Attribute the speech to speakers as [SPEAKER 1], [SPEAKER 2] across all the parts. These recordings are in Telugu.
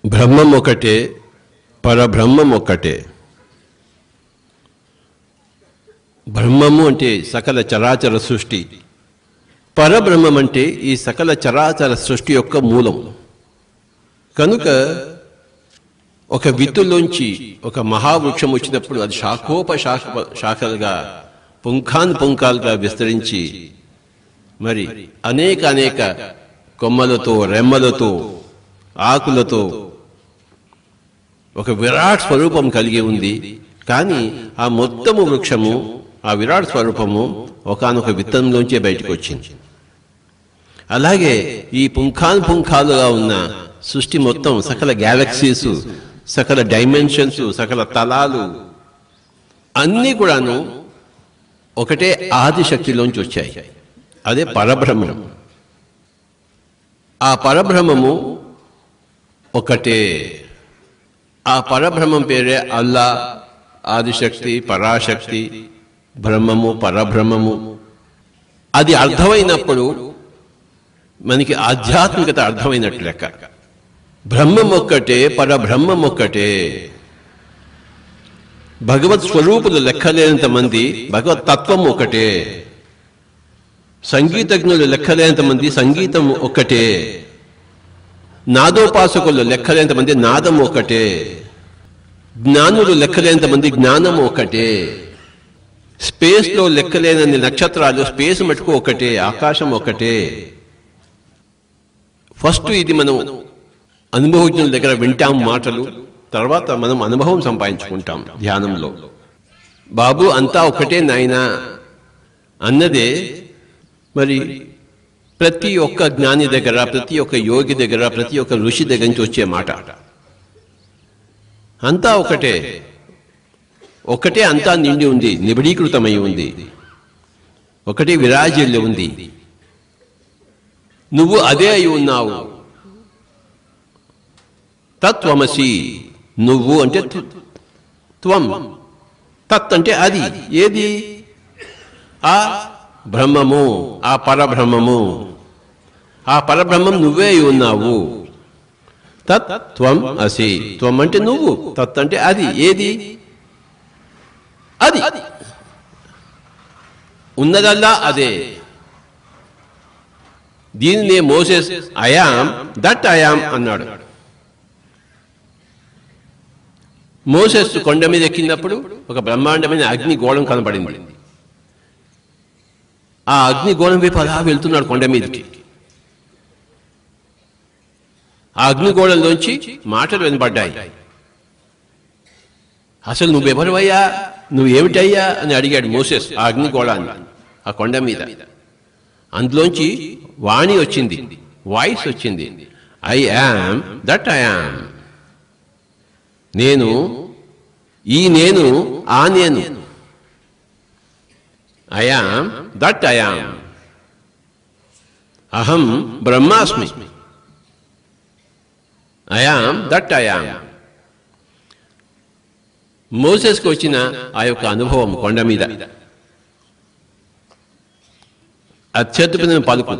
[SPEAKER 1] బ్రహ్మం ఒకటే పరబ్రహ్మం ఒక్కటే బ్రహ్మము అంటే సకల చరాచర సృష్టి పరబ్రహ్మం అంటే ఈ సకల చరాచర సృష్టి యొక్క మూలం కనుక ఒక విత్తులోంచి ఒక మహావృక్షం వచ్చినప్పుడు అది శాఖోప శాఖ శాఖలుగా పుంఖాన్ పుంఖాలుగా విస్తరించి మరి అనేక అనేక కొమ్మలతో రెమ్మలతో ఆకులతో ఒక విరాట్ స్వరూపం కలిగి ఉంది కానీ ఆ మొత్తము వృక్షము ఆ విరాట్ స్వరూపము ఒకనొక విత్తనంలోంచే బయటకు వచ్చింది అలాగే ఈ పుంఖాన్ పుంఖాలుగా ఉన్న సృష్టి మొత్తం సకల గ్యాలక్సీస్ సకల డైమెన్షన్స్ సకల తలాలు అన్నీ కూడాను ఒకటే ఆది శక్తిలోంచి వచ్చాయి అదే పరబ్రహ్మం ఆ పరబ్రహ్మము ఒకటే ఆ పరబ్రహ్మం పేరే అల్లా ఆదిశక్తి పరాశక్తి బ్రహ్మము పరబ్రహ్మము అది అర్థమైనప్పుడు మనకి ఆధ్యాత్మికత అర్థమైనట్లు లెక్క బ్రహ్మం ఒక్కటే పరబ్రహ్మం ఒక్కటే భగవత్ స్వరూపులు లెక్కలేనంత మంది భగవత్ తత్వం ఒకటే సంగీతజ్ఞులు లెక్కలేనంత మంది సంగీతం ఒక్కటే నాదోపాసకులు లెక్కలేనంత మంది నాదం ఒకటే జ్ఞానులు లెక్కలేనంత మంది జ్ఞానం ఒకటే స్పేస్లో లెక్కలేనన్ని నక్షత్రాలు స్పేస్ మటుకు ఒకటే ఆకాశం ఒకటే ఫస్ట్ ఇది మనం అనుభవజ్ఞుల దగ్గర వింటాం మాటలు తర్వాత మనం అనుభవం సంపాదించుకుంటాం ధ్యానంలో బాబు అంతా ఒకటే నాయనా అన్నదే మరి ప్రతి ఒక్క జ్ఞాని దగ్గర ప్రతి ఒక్క యోగి దగ్గర ప్రతి ఒక్క ఋషి దగ్గర నుంచి వచ్చే మాట అంతా ఒకటే ఒకటే అంతా నిండి ఉంది నిబిడీకృతమై ఉంది ఒకటే విరాజిల్లి ఉంది నువ్వు అదే అయి ఉన్నావు తత్వమసి నువ్వు అంటే త్వ- త్వం తత్ అంటే అది ఏది ఆ బ్రహ్మము ఆ పరబ్రహ్మము ఆ పరబ్రహ్మం నువ్వే అయి ఉన్నావు తత్ త్వం అసి త్వం అంటే నువ్వు తత్ అంటే అది ఏది అది ఉన్నదల్లా అదే దీనినే మోసెస్ అయాం దట్ అయాం అన్నాడు మోసెస్ కొండ మీద ఎక్కినప్పుడు ఒక బ్రహ్మాండమైన అగ్ని గోళం కనబడింది ఆ అగ్ని గోళం వైపు అలా వెళ్తున్నాడు కొండ మీదకి ఆ అగ్నిగోళంలోంచి మాటలు వినపడ్డాయి అసలు నువ్వెవరివయ్యా నువ్వు ఏమిటయ్యా అని అడిగాడు మోసెస్ ఆ అగ్నిగోళాన్ని ఆ కొండ మీద అందులోంచి వాణి వచ్చింది వాయిస్ వచ్చింది I am that I am నేను ఈ నేను ఆ నేను అయాం దట్ అయాం అహం బ్రహ్మాస్మి అయాం దట్ అయాం మోసెస్కి వచ్చిన ఆ యొక్క అనుభవం కొండ మీద అత్యద్భుతమైన పలుకు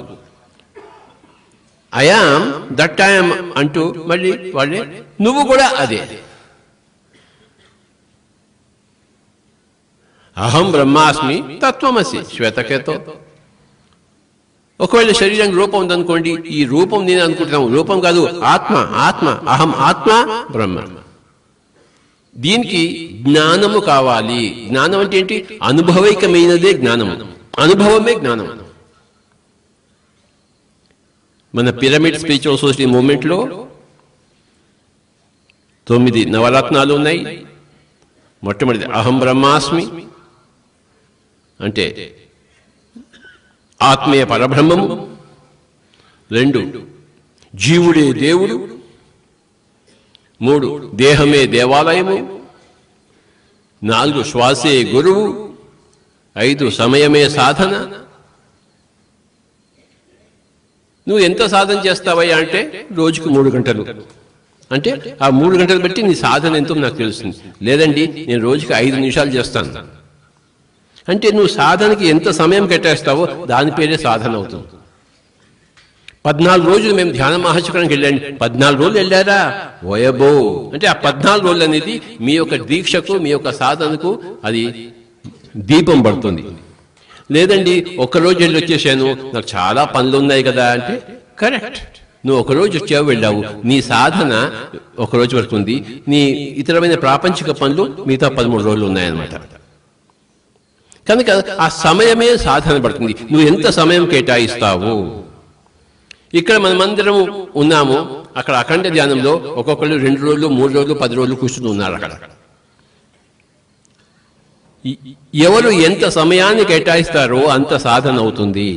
[SPEAKER 1] అయాం దట్ అయాం అంటూ మళ్ళీ వాళ్ళే నువ్వు కూడా అదే అహం బ్రహ్మాస్మి తత్వమసి శ్వేతకేతో ఒకవేళ శరీరం రూపం ఉందనుకోండి ఈ రూపం నేను అనుకుంటున్నాను రూపం కాదు ఆత్మ ఆత్మ అహం ఆత్మ బ్రహ్మ దీనికి జ్ఞానము కావాలి జ్ఞానం అంటే ఏంటి అనుభవైకమైనదే జ్ఞానము అనుభవమే జ్ఞానం మన పిరమిడ్ స్పిరిచువల్ సొసైటీ మూమెంట్లో తొమ్మిది నవరత్నాలు ఉన్నాయి మొట్టమొదటి అహం బ్రహ్మాస్మి అంటే ఆత్మీయ పరబ్రహ్మము రెండు జీవుడే దేవుడు మూడు దేహమే దేవాలయము నాలుగు శ్వాసే గురువు ఐదు సమయమే సాధన నువ్వు ఎంత సాధన చేస్తావయ్యా అంటే రోజుకు మూడు గంటలు అంటే ఆ మూడు గంటలు బట్టి నీ సాధన ఎంతో నాకు తెలుస్తుంది లేదండి నేను రోజుకి ఐదు నిమిషాలు చేస్తాను అంటే నువ్వు సాధనకి ఎంత సమయం కేటాయిస్తావో దాని పేరే సాధన అవుతుంది పద్నాలుగు రోజులు మేము ధ్యాన మహాచక్రానికి వెళ్ళండి పద్నాలుగు రోజులు వెళ్ళారా ఓయబో అంటే ఆ పద్నాలుగు రోజులు అనేది మీ యొక్క దీక్షకు మీ యొక్క సాధనకు అది దీపం పడుతుంది లేదండి ఒక్కరోజు వెళ్ళి వచ్చేసాను నాకు చాలా పనులు ఉన్నాయి కదా అంటే కరెక్ట్ నువ్వు ఒకరోజు వచ్చావు వెళ్ళావు నీ సాధన ఒకరోజు వరకు ఉంది నీ ఇతరమైన ప్రాపంచిక పనులు మిగతా పదమూడు రోజులు ఉన్నాయన్నమాట కనుక ఆ సమయమే సాధన పడుతుంది నువ్వు ఎంత సమయం కేటాయిస్తావు ఇక్కడ మనమందరం ఉన్నాము అక్కడ అఖండ ధ్యానంలో ఒక్కొక్కళ్ళు రెండు రోజులు మూడు రోజులు పది రోజులు కూర్చుని ఉన్నారు అక్కడ ఈ- ఎవరు ఎంత సమయాన్ని కేటాయిస్తారో అంత సాధన అవుతుంది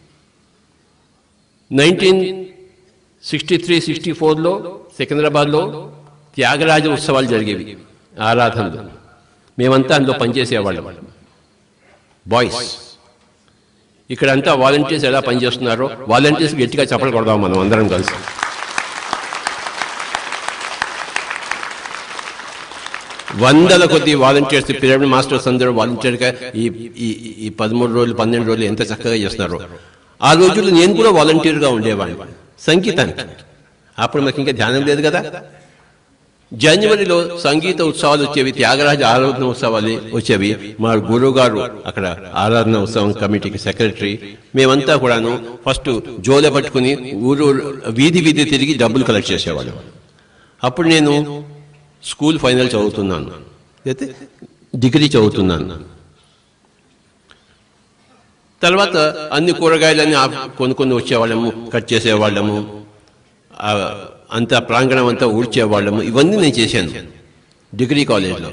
[SPEAKER 1] నైన్టీన్ సిక్స్టీ త్రీ సిక్స్టీ ఫోర్లో సికింద్రాబాద్లో త్యాగరాజ ఉత్సవాలు జరిగేవి ఆరాధనలు మేమంతా అందులో పనిచేసేవాళ్ళం బాయ్స్ ఇక్కడంతా వాలంటీర్స్ ఎలా పనిచేస్తున్నారో వాలంటీర్స్ గట్టిగా చప్పలు కొడదాం మనం అందరం కలిసి వందల కొద్ది వాలంటీర్స్ పిరమిడ్ మాస్టర్స్ అందరూ వాలంటీర్గా ఈ ఈ ఈ పదమూడు రోజులు పన్నెండు రోజులు ఎంత చక్కగా చేస్తున్నారు ఆ రోజుల్లో నేను కూడా వాలంటీర్గా ఉండేవాడిని సంగీతానికి అప్పుడు మాకు ఇంకా ధ్యానం లేదు కదా జనవరిలో సంగీత ఉత్సవాలు వచ్చేవి త్యాగరాజ ఆరాధన ఉత్సవాలు వచ్చేవి మా గురువు గారు అక్కడ ఆరాధన ఉత్సవం కమిటీకి సెక్రటరీ మేమంతా కూడాను ఫస్ట్ జోలె పట్టుకుని ఊరు వీధి వీధి తిరిగి డబ్బులు కలెక్ట్ చేసేవాళ్ళం అప్పుడు నేను స్కూల్ ఫైనల్ చదువుతున్నాను అయితే డిగ్రీ చదువుతున్నాను తర్వాత అన్ని కూరగాయలన్నీ ఆ- కొనుక్కొని వచ్చేవాళ్ళము కట్ చేసేవాళ్ళము ఆ అంతా ప్రాంగణం అంతా ఊడ్చేవాళ్ళము ఇవన్నీ నేను చేశాను డిగ్రీ కాలేజ్లో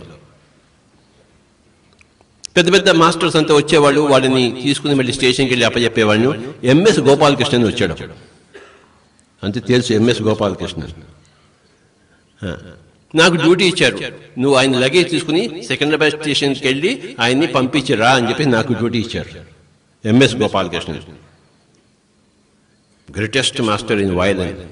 [SPEAKER 1] పెద్ద పెద్ద మాస్టర్స్ అంతా వచ్చేవాళ్ళు వాళ్ళని తీసుకుని మళ్ళీ స్టేషన్కి వెళ్ళి అప్పచెప్పేవాడిని ఎంఎస్ గోపాలకృష్ణన్ వచ్చాడు అంతే తెలుసు ఎంఎస్ గోపాలకృష్ణన్ ఆ. నాకు డ్యూటీ ఇచ్చారు నువ్వు ఆయన లగేజ్ తీసుకుని సికింద్రాబాద్ స్టేషన్కి వెళ్ళి ఆయన్ని పంపించరా అని చెప్పి నాకు డ్యూటీ ఇచ్చారు M S Gopalakrishnan greatest master in violin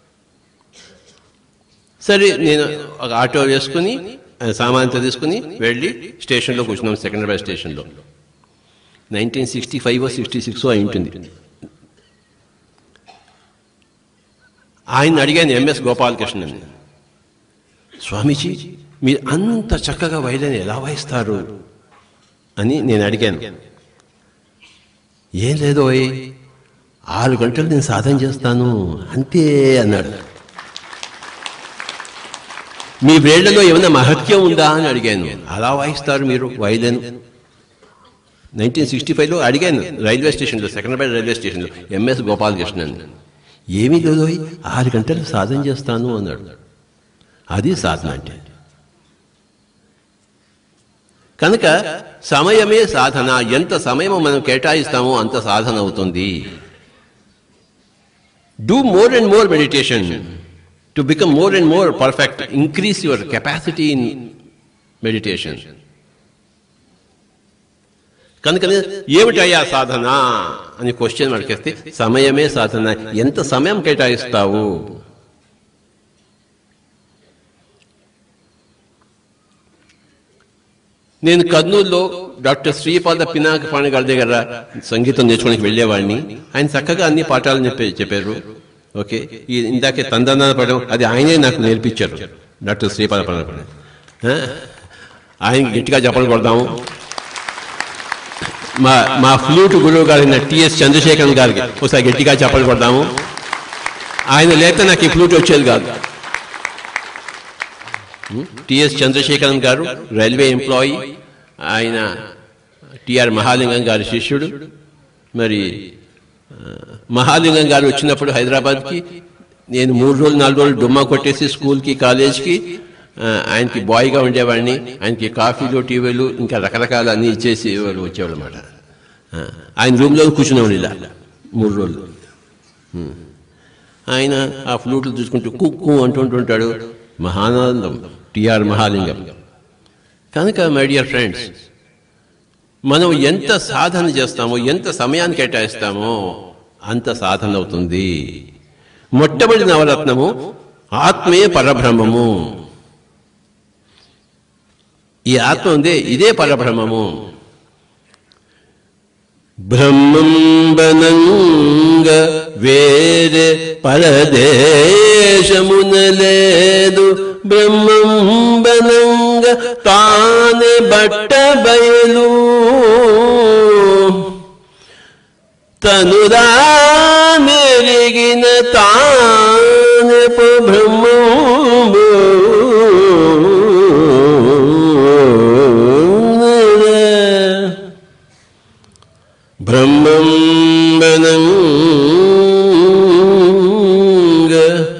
[SPEAKER 1] సరే నేను ఒక ఆటో వేసుకుని ఆ సామాన్తో తీసుకుని వెళ్ళి స్టేషన్లో కూర్చున్నాం సికింద్రాబాద్ స్టేషన్లో nineteen sixty five sixty six అయి ఉంటుంది ఆయన అడిగాను ఎంఎస్ గోపాలకృష్ణన్ స్వామీజీ మీరు అంత చక్కగా వైలని ఎలా వాయిస్తారు అని నేను అడిగాను ఏం లేదు ఓయ్ ఆరు గంటలు నేను సాధన చేస్తాను అంతే అన్నాడు మీ వేళ్లలో ఏమైనా మహత్యం ఉందా అని అడిగాను అలా వాయిస్తారు మీరు వైలెన్ నైన్టీన్ సిక్స్టీ ఫైవ్లో అడిగాను రైల్వే స్టేషన్లో సెకండ్రాబాద్ రైల్వే స్టేషన్లో ఎంఎస్ గోపాలకృష్ణన్ ఏమీ లేదు ఓయ్, ఆరు గంటలు సాధన చేస్తాను అన్నాడు అది సాధన అంటే కనుక సమయమే సాధన ఎంత సమయం మనం కేటాయిస్తామో అంత సాధన అవుతుంది do more and more meditation to become more and more perfect increase your capacity in meditation కనుకనే ఏమిటయ్యా సాధన అని క్వశ్చన్ అడిగేస్తే సమయమే సాధన ఎంత సమయం కేటాయిస్తావు నేను కర్నూలులో డాక్టర్ శ్రీపాద పినాకపాణి గారి దగ్గర సంగీతం నేర్చుకోనికి వెళ్ళేవాడిని ఆయన చక్కగా అన్ని పాఠాలు చెప్పే చెప్పారు ఓకే ఈ ఇందాకే తందనాల పడడం అది ఆయనే నాకు నేర్పించారు డాక్టర్ శ్రీపాద పినాకపాణి ఆ? ఆయన గట్టిగా చెప్పలు కొడదాము మా మా ఫ్లూట్ గురువు గారైన టిఎస్ చంద్రశేఖరన్ గారికి ఒకసారి గట్టిగా చెప్పలు కొడదాము ఆయన లేకపోతే నాకు ఈ ఫ్లూట్ వచ్చేది కాదు టిఎస్ చంద్రశేఖరన్ గారు రైల్వే ఎంప్లాయీ ఆయన టిఆర్ మహాలింగం గారి శిష్యుడు మరి ఆ, మహాలింగం గారు వచ్చినప్పుడు హైదరాబాద్కి నేను మూడు రోజులు నాలుగు రోజులు డుమ్మా కొట్టేసి స్కూల్కి కాలేజ్కి ఆ, ఆయనకి బాయ్గా ఉండేవాడిని ఆయనకి కాఫీలు టీవీలు ఇంకా రకరకాల అన్నీ ఇచ్చేసి వాళ్ళు వచ్చేవాళ్ళు అనమాట ఆయన రూమ్లో కూర్చునేవాడు ఇలా మూడు రోజులు ఉమ్. ఆయన ఆ ఫ్లూట్లు చూసుకుంటూ కుక్కు అంటుంటుంటాడు మహానందం టిఆర్ మహాలింగం కనుక మై డియర్ ఫ్రెండ్స్ మనం ఎంత సాధన చేస్తామో ఎంత సమయాన్ని కేటాయిస్తామో అంత సాధన అవుతుంది మొట్టమొదటి నవరత్నము ఆత్మే పరబ్రహ్మము ఈ ఆత్మ ఉందే ఇదే పరబ్రహ్మము బ్రహ్మం బనంగ వేరే పరదేశమున లేదు బ్రహ్మం బనంగ తానే బట్ట బయలు తనుదా మెరిగిన తానే బ్రహ్మము బ్రహ్మం బనంగ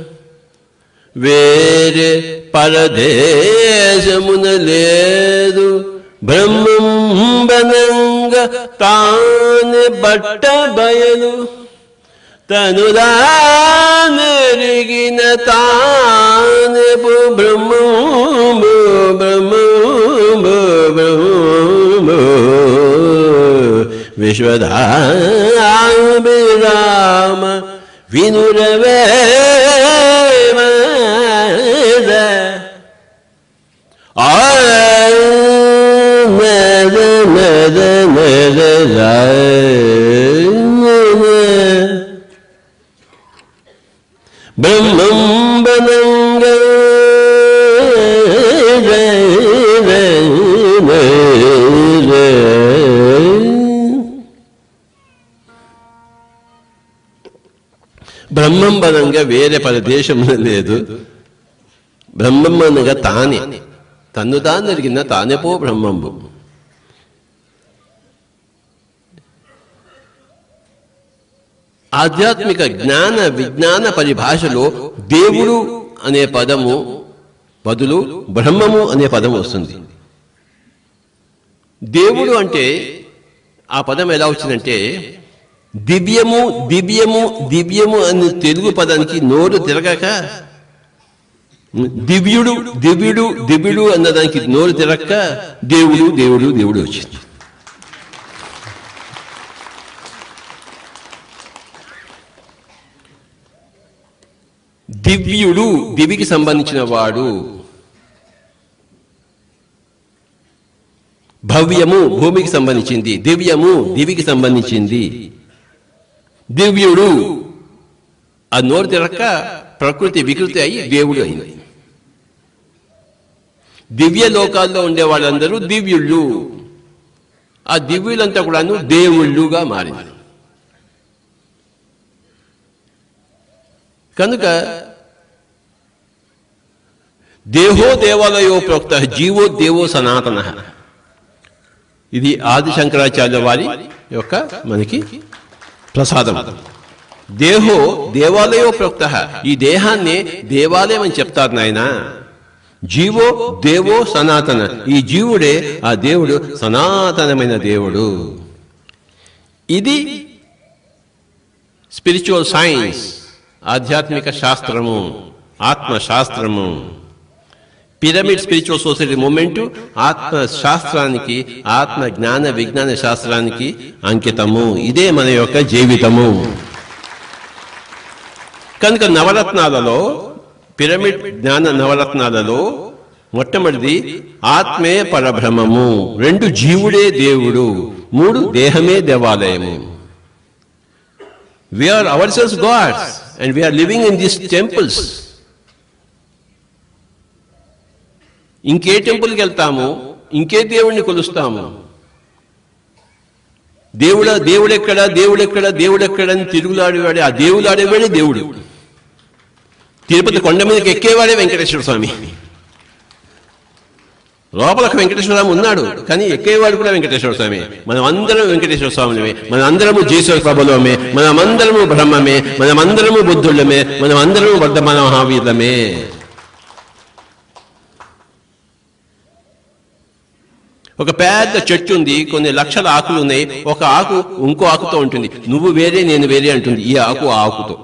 [SPEAKER 1] వేరే పరదేశమున లేదు బ్రహ్మం బనంగ తానే బట్ట బయలు తనుదా మెరిగిన తానే బ్రహ్మము బ్రహ్మము బ్రహ్మము విశ్వధాభిరామ వినురవే బ్రహ్మం బనంగ బ్రహ్మం బనంగా వేరే ప్రదేశం లేదు బ్రహ్మం అనగా తానే తన్ను తాను ఎరిగిన తానే పో బ్రహ్మంబు ఆధ్యాత్మిక జ్ఞాన విజ్ఞాన పరిభాషలో దేవుడు అనే పదము బదులు బ్రహ్మము అనే పదం వస్తుంది దేవుడు అంటే ఆ పదం ఎలా వచ్చిందంటే దివ్యము దివ్యము దివ్యము అనే తెలుగు పదానికి నోరు తిరగక దివ్యుడు దివ్యుడు దివ్యుడు అన్నదానికి నోరు తిరక్క దేవుడు దేవుడు దేవుడు వచ్చింది దివ్యుడు దివికి సంబంధించిన వాడు భవ్యము భూమికి సంబంధించింది దివ్యము దివికి సంబంధించింది దివ్యుడు ఆ నోరు తిరక్క ప్రకృతి వికృతి అయి దేవుడు అయింది దివ్య లోకాల్లో ఉండే వాళ్ళందరూ దివ్యుళ్ళు ఆ దివ్యులంతా కూడాను దేవుళ్ళుగా మారింది కనుక దేహో దేవాలయో ప్రోక్త జీవో దేవో సనాతన ఇది ఆది శంకరాచార్య వారి యొక్క మనకి ప్రసాదం దేహో దేవాలయో ప్రోక్త ఈ దేహాన్ని దేవాలయం అని చెప్తారు నాయన జీవో దేవో సనాతన ఈ జీవుడే ఆ దేవుడు సనాతనమైన దేవుడు ఇది స్పిరిచువల్ సైన్స్ ఆధ్యాత్మిక శాస్త్రము ఆత్మ శాస్త్రము పిరమిడ్ స్పిరిచువల్ సొసైటీ మూమెంట్ ఆత్మ శాస్త్రానికి ఆత్మ జ్ఞాన విజ్ఞాన శాస్త్రానికి అంకితము ఇదే మన యొక్క జీవితము కనుక నవరత్నాలలో పిరమిడ్ జ్ఞాన నవరత్నాలలో మొట్టమొదటిది ఆత్మే పరబ్రహ్మము రెండు జీవుడే దేవుడు మూడు దేహమే దేవాలయము we are ourselves gods and we are living in these temples ఇంకే టెంపుల్కి వెళ్తాము ఇంకే దేవుణ్ణి కొలుస్తాము దేవుడ దేవుడెక్కడ దేవుడెక్కడ దేవుడెక్కడ అని తిరుగులాడేవాడే ఆ దేవుడు ఆడేవాడే దేవుడు తిరుపతి కొండ మీదకి ఎక్కేవాడే వెంకటేశ్వర స్వామి లోపలకు వెంకటేశ్వర స్వామి ఉన్నాడు కానీ ఎక్కేవాడు కూడా వెంకటేశ్వర స్వామి మనం అందరం వెంకటేశ్వర స్వామిమే మన అందరము జేశ్వర ప్రభులమే మనమందరము బ్రహ్మమే మనమందరము బుద్ధుళ్ళమే మనమందరము వర్ధమాన మహావీరులమే ఒక పెద్ద చెట్టు ఉంది కొన్ని లక్షల ఆకులు ఉన్నాయి ఒక ఆకు ఇంకో ఆకుతో ఉంటుంది నువ్వు వేరే నేను వేరే అంటుంది ఈ ఆకు ఆ ఆకుతో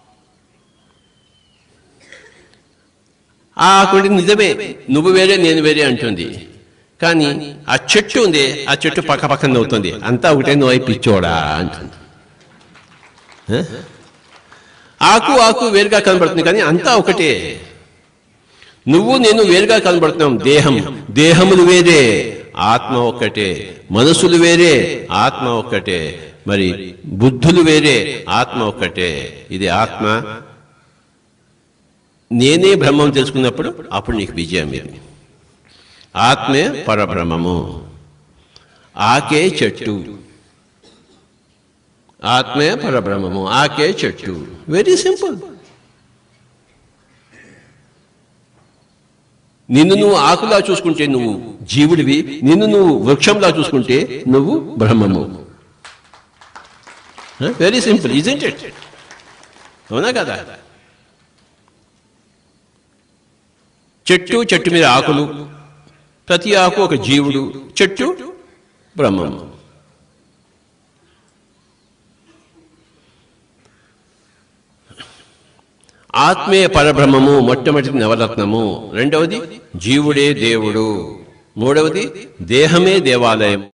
[SPEAKER 1] ఆ ఆకుడి నిజమే నువ్వు వేరే నేను వేరే అంటుంది కానీ ఆ చెట్టు ఉంది ఆ చెట్టు పక్క పక్కన అవుతుంది అంతా ఒకటే నువ్వు అయి పిచ్చోడా అంటుంది ఆ? ఆకు ఆకు వేరుగా కనబడుతుంది కానీ అంతా ఒకటే నువ్వు నేను వేరుగా కనబడుతున్నాం దేహం దేహములు వేరే ఆత్మ ఒక్కటే మనసులు వేరే ఆత్మ ఒక్కటే మరి బుద్ధులు వేరే ఆత్మ ఒక్కటే ఇది ఆత్మ నేనే బ్రహ్మం తెలుసుకున్నప్పుడు అప్పుడు నీకు విజయం ఇది ఆత్మే పరబ్రహ్మము ఆకే చెట్టు ఆత్మే పరబ్రహ్మము ఆకే చెట్టు వెరీ సింపుల్ నిన్ను నువ్వు ఆకులా చూసుకుంటే నువ్వు జీవుడివి నిన్ను నువ్వు వృక్షంలా చూసుకుంటే నువ్వు బ్రహ్మము వెరీ సింపుల్ ఇజెంట్ ఇట్ అవునా కదా చెట్టు చెట్టు మీద ఆకులు ప్రతి ఆకు ఒక జీవుడు చెట్టు బ్రహ్మము ఆత్మే పరబ్రహ్మము మొట్టమొదటి నవరత్నము రెండవది జీవుడే దేవుడు మూడవది దేహమే దేవాలయం